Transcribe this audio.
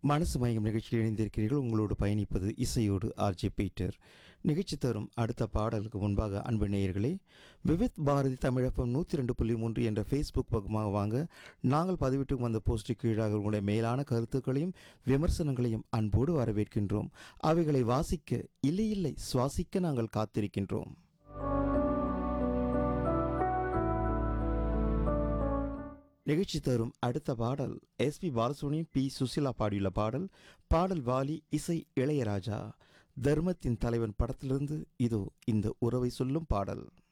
மனசு மயம் நிகழ்ச்சியில் இணைந்திருக்கிறீர்கள் உங்களோடு பயணிப்பது இசையோடு ஆர்ஜே பீட்டர் நிகழ்ச்சி தரும் அடுத்த பாடலுக்கு முன்பாக அன்பு நேயர்களே விவித் பாரதி தமிழப்பம் நூற்றி ரெண்டு புள்ளி மூன்று என்ற ஃபேஸ்புக் பக்கமாக வாங்க நாங்கள் பதிவிட்டு வந்த போஸ்ட்டு கீழாக உங்களுடைய மேலான கருத்துக்களையும் விமர்சனங்களையும் அன்போடு வரவேற்கின்றோம் அவைகளை வாசிக்க இல்லை இல்லை சுவாசிக்க நாங்கள் காத்திருக்கின்றோம் நிகழ்ச்சி தரும் அடுத்த பாடல் எஸ்பி பாலசுப்ரமணியம் பி சுசிலா பாடியுள்ள பாடல் பாடல் வாலி இசை இளையராஜா தர்மத்தின் தலைவன் படத்திலிருந்து இதோ இந்த உறவை சொல்லும் பாடல்